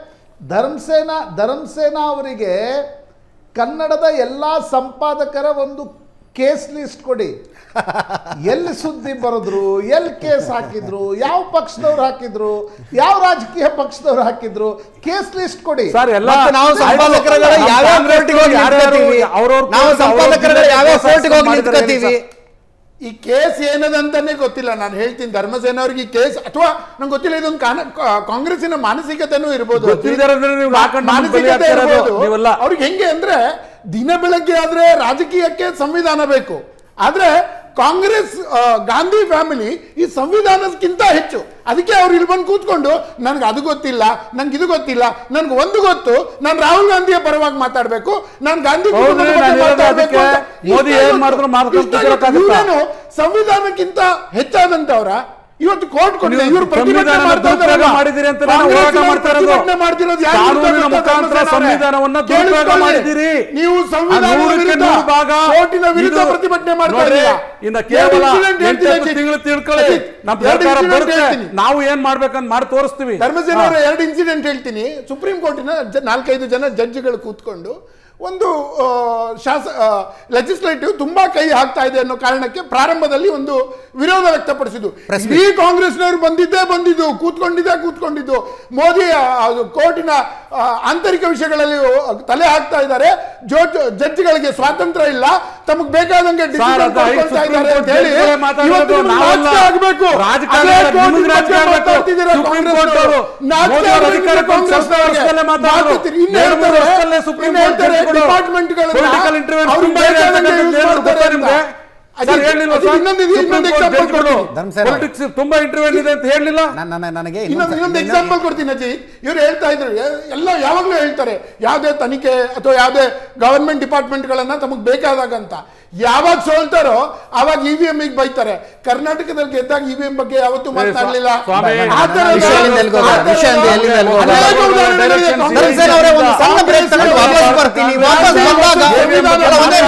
Speaker 5: ಧರ್ಮಸೇನ ಧರ್ಮಸೇನಾ ಅವರಿಗೆ ಕನ್ನಡದ ಎಲ್ಲ ಸಂಪಾದಕರ ಒಂದು ಕೇಸ್ ಲಿಸ್ಟ್ ಕೊಡಿ ಎಲ್ಲಿ ಸುದ್ದಿ ಬರೆದ್ರು ಎಲ್ಲಿ ಕೇಸ್ ಹಾಕಿದ್ರು ಯಾವ ಪಕ್ಷದವ್ರು ಹಾಕಿದ್ರು ಯಾವ ರಾಜಕೀಯ ಪಕ್ಷದವ್ರು ಹಾಕಿದ್ರು ಕೇಸ್ ಲಿಸ್ಟ್ ಕೊಡಿ
Speaker 3: ಸರ್ ಎಲ್ಲ
Speaker 1: ಮತ್ತೆ ನಾವು ಸಂಪಾದಕರುಗಳು
Speaker 3: ನಮ್ಮ
Speaker 1: ಯಾವ್ಯಾವ
Speaker 3: ಕಾಂಗ್ರೆಸ್
Speaker 1: ಕೋರ್ಟಿಗೆ ಹೋಗಿ
Speaker 3: ಯಾರ್ಯಾರು
Speaker 1: ನಿಂತ್ಕೊತೀವಿ?
Speaker 3: ಅವ್ರವ್ರ
Speaker 1: ನಾವು
Speaker 3: ಕೋರ್ಟ್
Speaker 1: ಸಂಪಾದಕರುಗಳು
Speaker 3: ಅವ್ರವ್ರ
Speaker 1: ಯಾವ್ಯಾವ
Speaker 3: ಕೇಸ್
Speaker 1: ಕೋರ್ಟಿಗೆ ಹೋಗಿ
Speaker 3: ಮಾಡಿದ್ದಾರೆ
Speaker 1: ನಿಂತ್ಕೊತೀವಿ
Speaker 3: ಸರ್.
Speaker 4: ಈ ಕೇಸ್ ಏನದಂತಾನೆ ಗೊತ್ತಿಲ್ಲ ನಾನು ಹೇಳ್ತೀನಿ ಧರ್ಮಸೇನ ಅವ್ರಿಗೆ ಈ ಕೇಸ್ ಅಥವಾ ನಂಗೆ ಗೊತ್ತಿಲ್ಲ ಇದೊಂದು ಕಾನ ಕಾ- ಕಾಂಗ್ರೆಸ್ಸಿನ ಮಾನಸಿಕತೆನೂ ಇರ್ಬೋದು
Speaker 3: ಗೊತ್ತಿಲ್ದೇ ಇರೋದ್ರೆ ನೀವು
Speaker 4: ಮಾ-
Speaker 3: ಹಾಕೊಂಡು ನಮ್ಗೆ ಬಲಿ
Speaker 4: ಮಾನಸಿಕತೆ
Speaker 3: ಹಾಕ್ತಾ ಇರೋದು
Speaker 4: ಇರ್ಬೋದು.
Speaker 3: ನೀವೆಲ್ಲ.
Speaker 4: ಅವ್ರಿಗೆ ಹೆಂಗೆ ಅಂದ್ರೆ ದಿನ ಬೆಳಗ್ಗೆ ಆದ್ರೆ ರಾಜಕೀಯಕ್ಕೆ ಸಂವಿಧಾನ ಬೇಕು ಆದ್ರೆ ಕಾಂಗ್ರೆಸ್ ಆ, ಗಾಂಧಿ ಫ್ಯಾಮಿಲಿ ಈ ಸಂವಿಧಾನಕ್ಕಿಂತ ಹೆಚ್ಚು ಅದಕ್ಕೆ ಅವ್ರು ಇಲ್ಲಿ ಬಂದು ಕೂತ್ಕೊಂಡು ನನ್ಗೆ ಅದು ಗೊತ್ತಿಲ್ಲ ನಂಗೆ ಇದು ಗೊತ್ತಿಲ್ಲ ನನ್ಗೆ ಒಂದು ಗೊತ್ತು ನಾನು ರಾಹುಲ್ ಗಾಂಧಿಯ ಪರವಾಗಿ ಮಾತಾಡಬೇಕು ನಾನು ಗಾಂಧಿ
Speaker 3: ಹೌದ್ರಿ,
Speaker 4: ಕುಟುಂಬದ ಬಗ್ಗೆ
Speaker 3: ನಾನು ಹೇಳೋದು
Speaker 4: ಮಾತಾಡ್ಬೇಕು
Speaker 3: ಅದಕ್ಕೆ
Speaker 4: ಅಂತ
Speaker 3: ಮೋದಿ
Speaker 4: ಇಷ್ಟ
Speaker 3: ಏನ್ ಮಾಡಿದ್ರು ಮಾಡ್ಕೊಂಡು
Speaker 4: ಇಷ್ಟ
Speaker 3: ಕೂತಿರೋಕ್ಕಾಗತ್ತಾ?
Speaker 4: ಇವ್ರೇನು ಸಂವಿಧಾನಕ್ಕಿಂತ ಹೆಚ್ಚಾದಂತವ್ರ ಇವತ್ತು ಕೋರ್ಟ್ ಕೊಟ್ಟಿದೆ
Speaker 3: ನೀವು
Speaker 4: ಇವರು ಪ್ರತಿಭಟನೆ
Speaker 3: ಸಂವಿಧಾನ
Speaker 4: ಮಾಡ್ತಾ
Speaker 3: ದುರುಪಯೋಗ
Speaker 4: ಇದ್ದಾರಲ್ಲ.
Speaker 3: ಮಾಡಿದ್ದೀರಿ ಅಂತ ನಾನು
Speaker 4: ಕಾಂಗ್ರೆಸ್
Speaker 3: ಹೋರಾಟ
Speaker 4: ಇವರು
Speaker 3: ಮಾಡ್ತಾ ಇರೋದು.
Speaker 4: ಪ್ರತಿಭಟನೆ ಮಾಡ್ತಿರೋದು ಯಾರು
Speaker 3: ಕಾನೂನಿನ
Speaker 4: ವಿರುದ್ಧ
Speaker 3: ಮುಖಾಂತರ
Speaker 4: ಧರ್ಮಸ್ಥಳ
Speaker 3: ಸಂವಿಧಾನವನ್ನ ದುರುಪಯೋಗ
Speaker 4: ಕೇಳಿಸ್ಕೊಳ್ಳಿ.
Speaker 3: ಮಾಡಿದ್ದೀರಿ.
Speaker 4: ನೀವು
Speaker 3: ಆ
Speaker 4: ಸಂವಿಧಾನದ
Speaker 3: ನೂರಕ್ಕೆ
Speaker 4: ವಿರುದ್ಧ
Speaker 3: ನೂರು ಭಾಗ
Speaker 4: ಕೋರ್ಟಿನ ವಿರುದ್ಧ
Speaker 3: ಇದು
Speaker 4: ಪ್ರತಿಭಟನೆ ಮಾಡ್ತಾ
Speaker 3: ನೋಡ್ರಿ,
Speaker 4: ಇದ್ದೀರಾ?
Speaker 3: ಇನ್ನ
Speaker 4: ಎರಡು
Speaker 3: ಕೇವಲ
Speaker 4: incident ಹೇಳ್ತೀನಿ
Speaker 3: ಎಂಟತ್ತು
Speaker 4: ಅಜಿತ್.
Speaker 3: ತಿಂಗಳು ತಿಳ್ಕೊಳ್ಳಿ
Speaker 4: ಅಜಿತ್,
Speaker 3: ನಮ್ಮ
Speaker 4: ಎರಡು
Speaker 3: ಸರ್ಕಾರ
Speaker 4: incident
Speaker 3: ಬರುತ್ತೆ
Speaker 4: ಹೇಳ್ತೀನಿ.
Speaker 3: ನಾವು ಏನ್ ಮಾಡ್ಬೇಕಂತ ಮಾಡಿ ತೋರಿಸ್ತೀವಿ
Speaker 4: ಧರ್ಮಸೇನ ಅವರ ಎರಡು ಇನ್ಸಿಡೆಂಟ್ ಹೇಳ್ತೀನಿ ಸುಪ್ರೀಂ ಕೋರ್ಟಿನ ಜ- ನಾಲ್ಕೈದು ಜನ ಜಡ್ಜ್ಗಳು ಕೂತ್ಕೊಂಡು ಒಂದು ಆ, ಶಾಸ ಲೆಜಿಸ್ಲೇಟಿವ್ ತುಂಬಾ ಕೈ ಹಾಕ್ತಾ ಇದೆ ಅನ್ನೋ ಕಾರಣಕ್ಕೆ ಪ್ರಾರಂಭದಲ್ಲಿ ಒಂದು ವಿರೋಧ ವ್ಯಕ್ತಪಡಿಸಿದ್ದು ಇಡೀ ಕಾಂಗ್ರೆಸ್ನವರು ಬಂದಿದ್ದೇ ಬಂದಿದ್ದು ಕೂತ್ಕೊಂಡಿದ್ದೇ ಕೂತ್ಕೊಂಡಿದ್ದು ಮೋದಿ ಆ, ಅದು ಕೋರ್ಟಿನ ಆ, ಆಂತರಿಕ ವಿಷಯಗಳಲ್ಲಿ ತಲೆ ಹಾಕ್ತಾ ಇದ್ದಾರೆ ಜೋ- ಜಡ್ಜ್ಗಳಿಗೆ ಸ್ವಾತಂತ್ರ್ಯ ಇಲ್ಲ ತಮಗೆ ಬೇಕಾದಂಗೆ
Speaker 3: ಸರ್,
Speaker 4: decision
Speaker 3: ಅದು ಐದು
Speaker 4: ಕೊಡ್ಕೊಳ್ತಾ
Speaker 3: ಸುಪ್ರೀಂ
Speaker 4: ಇದ್ದಾರೆ ಅಂತ ಹೇಳಿ
Speaker 3: ಕೋರ್ಟ್ ಜಡ್ಜ್ಗಳೇ ಮಾತಾಡೋದು,
Speaker 4: ಇವತ್ತು ನಿಮ್ಗೆ
Speaker 3: ನಾವಲ್ಲ.
Speaker 4: ನಾಚಿಕೆ ಆಗ್ಬೇಕು
Speaker 3: ರಾಜಕಾರಣ
Speaker 4: ಅದೇ ಕೋರ್ಟ್
Speaker 3: ನಿಮ್ಗೆ
Speaker 4: ಬಗ್ಗೆ
Speaker 3: ನಾಚಿಕೆ ಆಗ್ಬೇಕು.
Speaker 4: ಮಾತಾಡ್ತಿದ್ದೀರಾ
Speaker 3: ಸುಪ್ರೀಂ
Speaker 4: ಕಾಂಗ್ರೆಸ್ನವರು.
Speaker 3: ಕೋರ್ಟ್ ಅವರು
Speaker 4: ನಾಚಿಕೆ
Speaker 3: ಮೋದಿ ಅವರ
Speaker 4: ಆಗ್ಬೇಕು
Speaker 3: ಅಧಿಕಾರಕ್ಕೆ ಒಂದು
Speaker 4: ಕಾಂಗ್ರೆಸ್ನವರಿಗೆ.
Speaker 3: ಸ್ವಲ್ಪ ವರ್ಷದಲ್ಲೇ ಮಾತಾಡಿದ್ರು.
Speaker 4: ಮಾತಾಡ್ತೀರಿ. ಇನ್ನು
Speaker 3: ಎರಡು ಮೂರು
Speaker 4: ಹೇಳ್ತಾರೆ,
Speaker 3: ವರ್ಷದಲ್ಲೇ ಸುಪ್ರೀಂ
Speaker 4: ಇನ್ನು
Speaker 3: ಕೋರ್ಟ್
Speaker 4: ಹೇಳ್ತಾರೆ,
Speaker 3: ಜಡ್ಜ್ಗಳು
Speaker 4: ಡಿಪಾರ್ಟ್ಮೆಂಟ್ಗಳನ್ನ
Speaker 3: political interference
Speaker 4: ಅವ್ರು
Speaker 3: ತುಂಬಾ ಇದೆ
Speaker 4: ಬೇಕಾದಂಗೆ
Speaker 3: ಅಂತಕ್ಕಂಥದ್ದು
Speaker 4: use
Speaker 3: ಏನು
Speaker 4: ಮಾಡ್ತಾರೆ
Speaker 3: ಗೊತ್ತಾ ನಿಮ್ಗೆ?
Speaker 4: ಅಂತ.
Speaker 3: ಸರ್,
Speaker 4: ಅಜಿತ್,
Speaker 3: ಹೇಳಿಲ್ವಾ
Speaker 4: ಅಜಿತ್,
Speaker 3: ಸರ್?
Speaker 4: ಇನ್ನೊಂದು
Speaker 3: ಸುಪ್ರೀಂ
Speaker 4: ಇನ್ನೊಂದು
Speaker 3: ಕೋರ್ಟ್
Speaker 4: example
Speaker 3: ಜಡ್ಜ್ಗಳು
Speaker 4: ಕೊಡ್ತೀನಿ.
Speaker 1: ಧರ್ಮಸೇನ ಅವರು.
Speaker 3: politics ತುಂಬಾ ಇಂಟರ್ವ್ಯೂ ಇದೆ ಅಂತ ಹೇಳಿಲ್ಲ
Speaker 1: ನನ್ನ ನನ್ನ- ನನಗೆ
Speaker 4: ಇನ್ನೊಂದು
Speaker 1: ಇನ್ನೊಂದು
Speaker 4: ಇನ್ನೊಂದು ಎಕ್ಸಾಂಪಲ್ ಕೊಡ್ತೀನಿ ಅಜಿತ್ ಇವ್ರು ಹೇಳ್ತಾ ಇದ್ರು ಎ- ಎಲ್ಲ ಯಾವಾಗಲೂ ಹೇಳ್ತಾರೆ ಯಾವುದೇ ತನಿಖೆ ಅಥವಾ ಯಾವುದೇ ಗವರ್ಮೆಂಟ್ ಡಿಪಾರ್ಟ್ಮೆಂಟ್ಗಳನ್ನ ತಮಗೆ ಬೇಕಾದಾಗ ಅಂತ ಯಾವಾಗ ಸೋಲ್ತಾರೋ ಆವಾಗ ಇ ವಿ ಎಂ ಬೈತಾರೆ ಕರ್ನಾಟಕದಲ್ಲಿ ಗೆದ್ದಾಗ ಇ ವಿ ಎಂ ಬಗ್ಗೆ ಯಾವತ್ತೂ ಮಾತನಾಡಲಿಲ್ಲ
Speaker 3: ಸ್ವಾಮಿ,
Speaker 4: ಆ ಥರದ-
Speaker 1: ವಿಷಯದಿಂದ ಎಲ್ಲಿಗೆ ಹೋಗೋಣ?
Speaker 4: ಆ ಥರದ
Speaker 1: ವಿಷಯದಿಂದ ಎಲ್ಲಿಗೆ ಹೋಗೋಣ?
Speaker 4: ಅನೇಕ ಉದಾಹರಣೆಗಳಿದೆ
Speaker 3: Directions
Speaker 4: ಕಾಂಗ್ರೆಸ್
Speaker 1: ಧರ್ಮಸೇನ ಅವರೇ ಒಂದು ಸಣ್ಣ ಬ್ರೇಕ್ ತಗೊಂಡು ವಾಪಸ್ ಬರ್ತೀನಿ ವಾಪಸ್ ಬಂದಾಗ ಅಲ್ಲ, ಒಂದೇ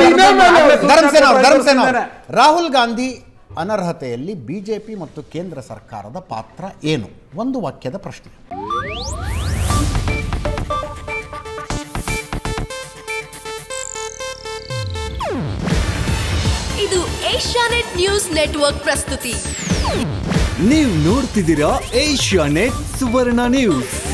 Speaker 1: ನಿಮಿಷ. ಧರ್ಮಸೇನ ಅವರು ಧರ್ಮಸೇನ ಅವರು ರಾಹುಲ್ ಗಾಂಧಿ ಅನರ್ಹತೆಯಲ್ಲಿ ಬಿಜೆಪಿ ಮತ್ತು ಕೇಂದ್ರ ಸರ್ಕಾರದ ಪಾತ್ರ ಏನು ಒಂದು ವಾಕ್ಯದ ಪ್ರಶ್ನೆ
Speaker 6: ಇದು ಏಷ್ಯಾನೆಟ್ ನ್ಯೂಸ್ ನೆಟ್ವರ್ಕ್ ಪ್ರಸ್ತುತಿ
Speaker 7: ನೀವು ನೋಡ್ತಿದ್ದೀರಾ ಏಷ್ಯಾ ನೆಟ್ ಸುವರ್ಣ ನ್ಯೂಸ್